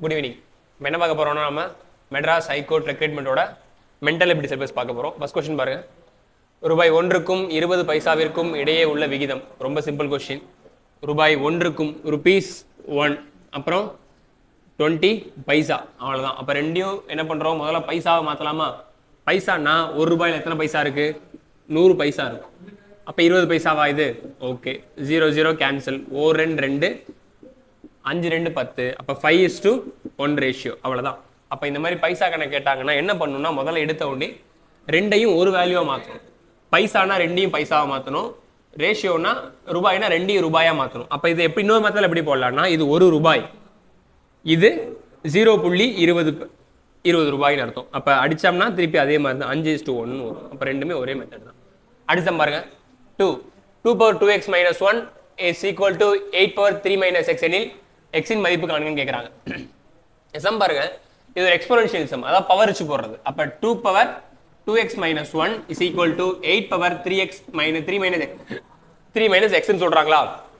good evening நம்ம என்ன பார்க்க போறோம்னா நம்ம மெட்ராஸ் ஹைகோர்ட் ரெக்ரூட்மெண்ட்டோட மென்டல் எபிலிட்டி சிலபஸ் பார்க்க போறோம் ஃபர்ஸ்ட் கொஸ்டின் பாருங்க ரூபாய் ஒன்றுக்கும் இருபது பைசாவிற்கும் இடையே உள்ள விகிதம் ரொம்ப சிம்பிள் கொஸ்டின் ரூபாய் ஒன்றுக்கும் ருபீஸ் ஒன் அப்புறம் டுவெண்ட்டி பைசா அவ்வளோதான் அப்போ ரெண்டையும் என்ன பண்ணுறோம் முதல்ல பைசாவை மாற்றலாமா பைசான்னா ஒரு ரூபாயில் எத்தனை பைசா இருக்கு நூறு பைசா இருக்கும் அப்போ இருபது பைசாவா இது ஓகே ஜீரோ ஜீரோ கேன்சல் ஓ ரெண்டு ரெண்டு அஞ்சு ரெண்டு பத்து அப்போ five is to one ratio அவ்வளோதான் அப்போ இந்த மாதிரி பைசா கணக்கு கேட்டாங்கன்னா என்ன பண்ணணும்னா முதல்ல எடுத்த உடனே ரெண்டையும் ஒரு வேல்யூவாக மாற்றணும் பைசானா ரெண்டையும் பைசாவை மாற்றணும் ரேஷியோனா ரூபாய்னா ரெண்டையும் ரூபாயாக மாற்றணும் அப்போ இது எப்படி இன்னொரு மத்தியில் எப்படி போடலாம்னா இது ஒரு ரூபாய் இது ஜீரோ புள்ளி இருபது ப- இருபது ரூபாய்னு அர்த்தம் அப்போ அடிச்சோம்னா திருப்பி அதே மாதிரி தான் அஞ்சு இஸ் டு ஒன்று வரும் அப்போ ரெண்டுமே ஒரே மெத்தட் தான் அடிச்சோம் பாருங்க two two power two x minus one is equal to eight power three minus x எனில் எக்ஸின் மதிப்பு காணுங்கன்னு கேட்குறாங்க எசம் பாருங்க இது ஒரு எக்ஸ்போனன்ஷியல் சம் அதாவது பவர் வச்சு போடுறது அப்போ two power two x minus one is equal to eight power three x minus three minus three minus எக்ஸ்ன்னு சொல்கிறாங்களா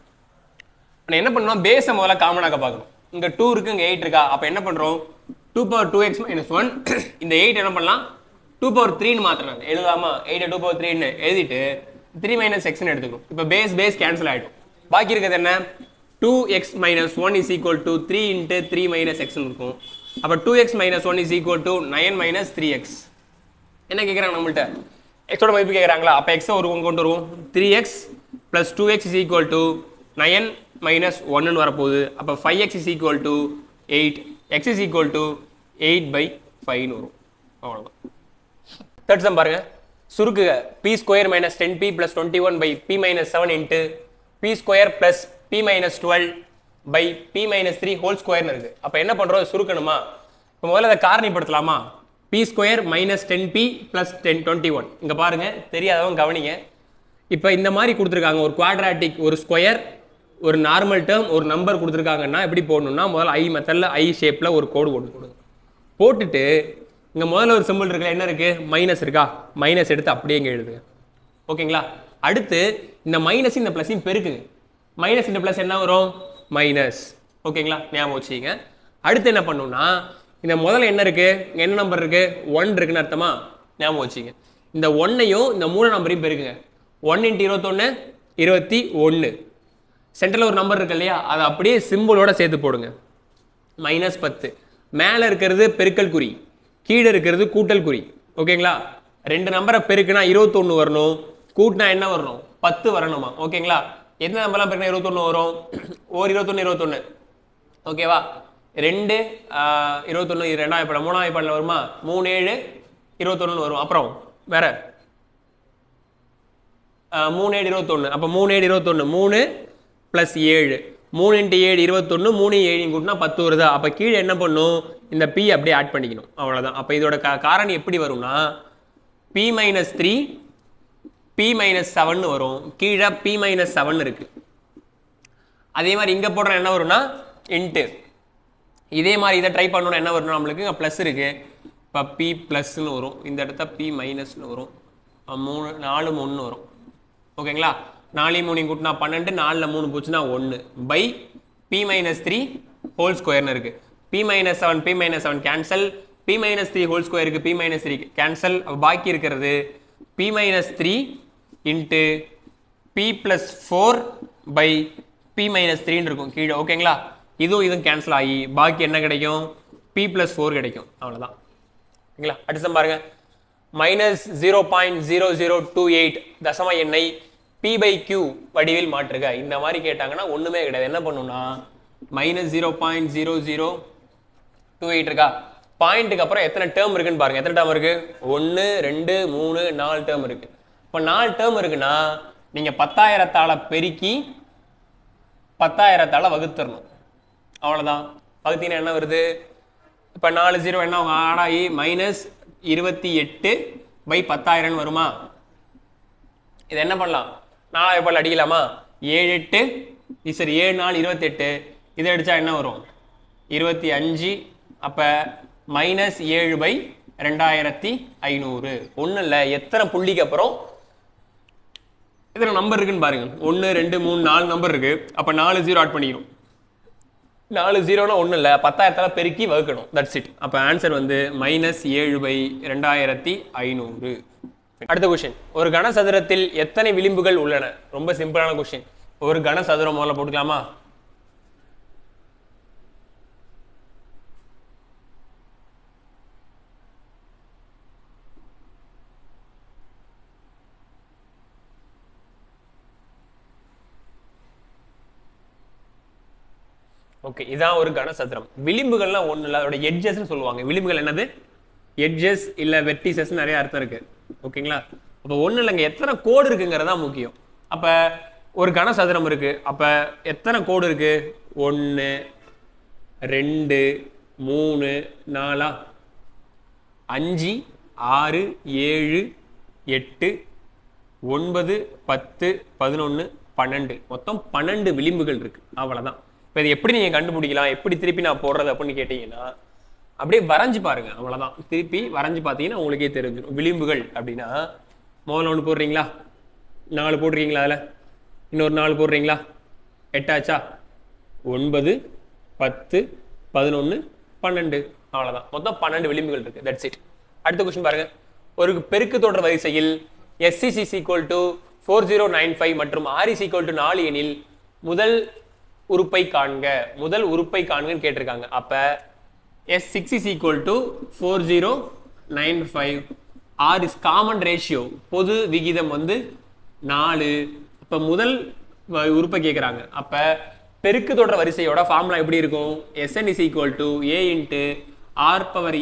நான் என்ன பண்ணோம் பேஸை முதல்ல காமனாக பார்க்கணும் இங்க டூ இருக்கு இங்க எயிட் இருக்கா அப்ப என்ன பண்றோம் two power two x minus one இந்த எயிட் என்ன பண்ணலாம் டூ பவர் த்ரீன்னு மாத்திரம் எழுதாமா எயிட் டூ பவர் த்ரீன்னு எழுதிட்டு த்ரீ மைனஸ் எக்ஸ்னு எடுத்துக்கணும் இப்போ பேஸ் பேஸ் கேன்சல் ஆயிடும் பாக்கி இருக்கிறது என்ன two x minus one is equal to three into three minus எக்ஸ்னு இருக்கும் அப்போ two x minus one is equal to nine minus three x என்ன கேட்குறாங்க நம்மள்ட்ட எக்ஸோட மதிப்பு கேட்குறாங்களா அப்போ எக்ஸை ஒரு கொண்டு வருவோம் three x plus two x is equal to nine minus ஒன்னு வரப்போகுது அப்போ five x is equal to eight x is equal to eight by ஃபைவ்னு வரும் அவ்வளோதான் தேர்ட் சம் பாருங்க சுருக்குக b square minus ten b plus twenty one by b minus seven into b square plus b minus twelve by b minus three whole ஸ்கொயர்னு இருக்கு அப்போ என்ன பண்ணுறோம் சுருக்கணுமா இப்போ முதல்ல அதை காரணிப்படுத்தலாமா B square minus ten b plus ten twenty one இங்கே பாருங்க தெரியாதவங்க கவனிங்க இப்போ இந்த மாதிரி கொடுத்துருக்காங்க ஒரு குவாட்ராட்டிக் ஒரு ஸ்கொயர் ஒரு நார்மல் டேர்ம் ஒரு நம்பர் கொடுத்துருக்காங்கன்னா எப்படி போடணும்னா முதல்ல ஐ மெத்தடில் ஐ ஷேப்பில் ஒரு கோடு போட்டு கொடுங்க போட்டுட்டு இங்கே முதல்ல ஒரு சிம்பிள் இருக்குல்ல என்ன இருக்கு மைனஸ் இருக்கா மைனஸ் எடுத்து அப்படியே இங்கே எழுதுங்க ஓகேங்களா அடுத்து இந்த மைனஸ் இந்த ப்ளஸையும் பெருக்குங்க மைனஸ் இந்த ப்ளஸ் என்ன வரும் மைனஸ் ஓகேங்களா ஞாபகம் வச்சுங்க அடுத்து என்ன பண்ணணும்னா இந்த முதல்ல என்ன இருக்கு இங்க என்ன நம்பர் இருக்கு ஒன் இருக்குன்னு அர்த்தமா ஞாபகம் வச்சுங்க இந்த ஒன்னையும் இந்த மூணு நம்பரையும் பெருக்குங்க ஒன் இன்ட்டு இருபத்தொன்று இருபத்தி ஒன்று சென்டரில் ஒரு நம்பர் இருக்கு இல்லையா அதை அப்படியே சிம்பிளோட சேர்த்து போடுங்க மைனஸ் பத்து மேலே இருக்கிறது பெருக்கல் குறி கீழே இருக்கிறது கூட்டல் குறி ஓகேங்களா ரெண்டு நம்பரை பெருக்குனா இருபத்தொன்று வரணும் கூட்டினா என்ன வரணும் பத்து வரணுமா ஓகேங்களா எந்த நம்பர்லாம் பெருக்கினா இருபத்தொன்று வரும் ஓர் இருபத்தொன்று இருபத்தொன்று ஓகேவா ரெண்டு ஆஹ், இருபத்தொன்று இது ரெண்டாவது படம் மூணாவது படம் வருமா மூணு ஏழு இருபத்தொன்னு வரும் அப்புறம் வேற ஆஹ், மூணு ஏழு இருபத்தொன்று அப்போ மூணு ஏழு இருபத்தொன்று மூணு ப்ளஸ் ஏழு மூணு இன்ட்டு ஏழு இருபத்தொன்று மூணு ஏழு கூட்டினா பத்து வருதா அப்போ கீழே என்ன பண்ணும் இந்த பி அப்படியே ஆட் பண்ணிக்கணும் அவ்வளோதான் அப்போ இதோட கா காரணி எப்படி வரும்னா b minus three b minus seven வரும் கீழே பி மைனஸ் செவன் இருக்கு அதே மாதிரி இங்கே போடுற என்ன வரும்னா இன்ட்டு இதே மாதிரி இதை ட்ரை பண்ணணும்னா என்ன வரணும் நம்மளுக்கு இங்கே ப்ளஸ் இருக்கு இப்போ பி ப்ளஸ்ன்னு வரும் இந்த இடத்த பி மைனஸ்னு வரும் அஹ் மூணு நாலு மூணுன்னு வரும் ஓகேங்களா நாலையும் மூணையும் கூட்டினா பன்னெண்டு நாலில் மூணு போச்சுன்னா ஒன்று by b minus three whole ஸ்கொயர்னு இருக்கு b minus seven b minus seven cancel b minus three whole ஸ்கொயருக்கு பி மைனஸ் த்ரீ கேன்சல் பாக்கி இருக்கிறது b minus three into b plus four by b minus த்ரீன்னு இருக்கும் கீழே ஓகேங்களா இதுவும் இதுவும் கேன்சல் ஆகி பாக்கி என்ன கிடைக்கும் பி ப்ளஸ் ஃபோர் கிடைக்கும் அவ்வளோதான் ஓகேங்களா அடுத்த பாருங்க minus zero point zero zero two eight தசம எண்ணை பி பை கியூ வடிவில் மாற்றுக இந்த மாதிரி கேட்டாங்கன்னா ஒன்றுமே கிடையாது என்ன பண்ணும்னா minus zero point zero zero two eight இருக்கா பாயிண்ட்டுக்கு அப்புறம் எத்தனை டேர்ம் இருக்குன்னு பாருங்க எத்தனை டேர்ம் இருக்கு ஒன்று ரெண்டு மூணு நாலு டேர்ம் இருக்கு இப்போ நாலு டேர்ம் இருக்குன்னா நீங்கள் பத்தாயிரத்தால பெருக்கி பத்தாயிரத்தால வகுத்துடணும் அவ்வளோதான் வகுத்தீங்கன்னா என்ன வருது இப்போ நாலு ஜீரோ என்ன அவங்க ஆடாயி மைனஸ் இருபத்தி எட்டு பை பத்தாயிரம் வருமா இது என்ன பண்ணலாம் நாலாயிரம் ரூபாய் அடிக்கலாமா ஏழு எட்டு இது சரி ஏழு நாலு இருபத்தெட்டு இதை அடிச்சா என்ன வரும் இருபத்தி அஞ்சு அப்போ மைனஸ் ஏழு பை ரெண்டாயிரத்தி ஐநூறு ஒன்றும் இல்லை எத்தனை புள்ளிக்கு அப்புறம் எத்தனை நம்பர் இருக்குன்னு பாருங்க ஒன்று ரெண்டு மூணு நாலு நம்பர் இருக்கு அப்போ நாலு ஜீரோ ஆட் பண்ணிக்கணும் நாலு ஜீரோனா ஒன்றும் இல்லை பத்தாயிரத்தால் பெருக்கி வகுக்கணும் தட்ஸ் இட் அப்போ ஆன்சர் வந்து மைனஸ் ஏழு பை ரெண்டாயிரத்தி ஐநூறு அடுத்த கொஷின் ஒரு கனசதுரத்தில் எத்தனை விளிம்புகள் உள்ளன ரொம்ப சிம்பிளான கொஷின் ஒரு கனசதுரம் முதல்ல போட்டுக்கலாமா ஓகே இதான் ஒரு கனசதுரம் விளிம்புகள்லாம் ஒண்ணு இல்லை அதோட எட்ஜஸ்ன்னு சொல்லுவாங்க விளிம்புகள் என்னது எட்ஜஸ் இல்ல வெர்டிசஸ் நிறைய அர்த்தம் இருக்கு ஓகேங்களா அப்போ ஒண்ணு இல்லைங்க எத்தனை கோடு இருக்குங்கிறதா முக்கியம் அப்ப ஒரு கனசதுரம் இருக்கு அப்ப எத்தனை கோடு இருக்கு ஒன்று ரெண்டு மூணு நாலா அஞ்சு ஆறு ஏழு எட்டு ஒன்பது பத்து பதினொன்று பன்னெண்டு மொத்தம் பன்னெண்டு விளிம்புகள் இருக்கு அவ்வளவுதான் இப்போ இது எப்படி நீங்க கண்டுபிடிக்கலாம் எப்படி திருப்பி நான் போடுறது அப்படின்னு கேட்டீங்கன்னா அப்படியே வரைஞ்சு பாருங்க அவ்வளவுதான் திருப்பி வரைஞ்சு பார்த்தீங்கன்னா உங்களுக்கே தெரிஞ்சிடும் விளிம்புகள் அப்படின்னா முதல்ல ஒன்று போடுறீங்களா நாலு போடுறீங்களா அதில் இன்னொரு நாலு போடுறீங்களா எட்டாச்சா ஒன்பது பத்து பதினொன்று பன்னெண்டு அவ்வளவுதான் மொத்தம் பன்னெண்டு விளிம்புகள் இருக்கு தட்ஸ் இட் அடுத்த கொஸ்டின் பாருங்க ஒரு பெருக்கு தொடர் வரிசையில் எஸ்சிசி is equal to four zero nine five மற்றும் ஆர்இஸ் ஈக்குவல் டு நாலு எனில் முதல் உறுப்பை காண்க முதல் உறுப்பை காண்கன்னு கேட்டிருக்காங்க அப்ப S six is equal to four zero nine five R is common ratio பொது விகிதம் வந்து நாலு அப்ப முதல் வ- உறுப்பை கேட்குறாங்க அப்ப பெருக்கு தொடர் வரிசையோட ஃபார்முலா எப்படி இருக்கும் S n is equal to a into r power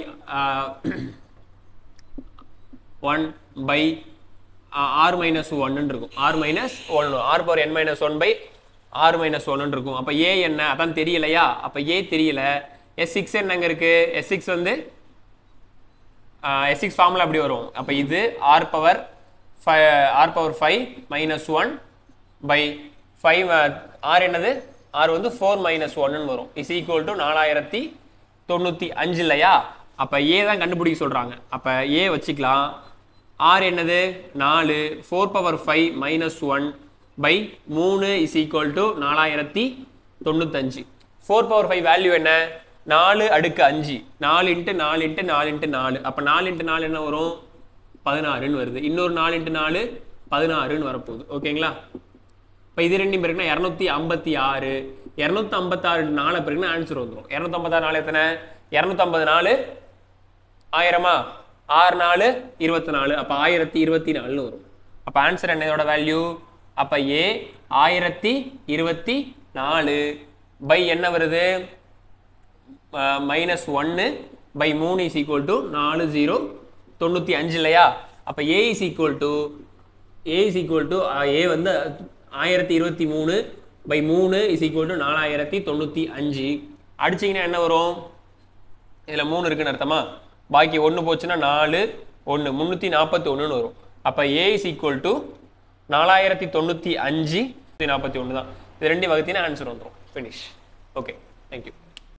one by r minus ஒன்னு இருக்கும் r minus one r power n minus one by r minus ஒன்னு இருக்கும் அப்போ ஏ என்ன அதான் தெரியலையா அப்போ ஏ தெரியல எஸ் சிக்ஸ் என்னங்க இருக்கு எஸ் சிக்ஸ் வந்து எஸ் சிக்ஸ் ஃபார்முலா எப்படி வரும் அப்போ இது r power five r power five minus one by five r என்னது ஆர் வந்து ஃபோர் மைனஸ் ஒன்னு வரும் இஸ் ஈக்குவல் டு நாலாயிரத்தி தொண்ணூற்றி அஞ்சு இல்லையா அப்போ ஏ தான் கண்டுபிடிக்க சொல்கிறாங்க அப்போ ஏ வச்சுக்கலாம் ஆர் என்னது நாலு four power five minus one by மூணு இஸ் ஈக்குவல் டு நாலாயிரத்தி தொண்ணூத்தஞ்சு ஃபோர் பவர் ஃபைவ் வேல்யூ என்ன நாலு அடுக்கு அஞ்சு நாலு இன்ட்டு நாலு இன்ட்டு நாலு இன்ட்டு நாலு அப்போ நாலு இன்ட்டு நாலு என்ன வரும் பதினாறுன்னு வருது இன்னொரு நாலு இன்ட்டு நாலு பதினாறுன்னு வரப்போகுது ஓகேங்களா இப்போ இது ரெண்டும் பிறகுனா இரநூத்தி ஐம்பத்தி ஆறு இரநூத்தி ஐம்பத்தாறு நாலு பிறகுனா ஆன்சர் வந்துடும் இரநூத்தி ஐம்பத்தாறு நாலு எத்தனை இரநூத்தம்பது நாலு ஆயிரமா ஆறு நாலு இருபத்தி நாலு அப்போ ஆயிரத்தி இருபத்தி நாலுன்னு வரும் அப்போ ஆன்சர் என்ன இதோட வேல்யூ அப்போ ஏ ஆயிரத்தி இருபத்தி நாலு பை என்ன வருது மைனஸ் ஒன்று பை மூணு இஸ் ஈக்குவல் டு நாலு ஜீரோ தொண்ணூற்றி அஞ்சு இல்லையா அப்போ a is equal to a is equal to a வந்து ஆயிரத்தி இருபத்தி மூணு பை மூணு இஸ் ஈக்குவல் டு நாலாயிரத்தி தொண்ணூற்றி அஞ்சு அடிச்சிங்கன்னா என்ன வரும் இதில் மூணு இருக்குன்னு அர்த்தமா பாக்கி ஒன்று போச்சுன்னா நாலு ஒன்று முந்நூற்றி நாற்பத்தி ஒன்றுன்னு வரும் அப்போ ஏ இஸ் ஈக்குவல் டு நாலாயிரத்தி தொண்ணூற்றி அஞ்சு நாற்பத்தி ஒன்று தான் இது ரெண்டையும் வகுத்தினா ஆன்சர் வந்துடும் ஃபினிஷ் ஓகே தேங்க்யூ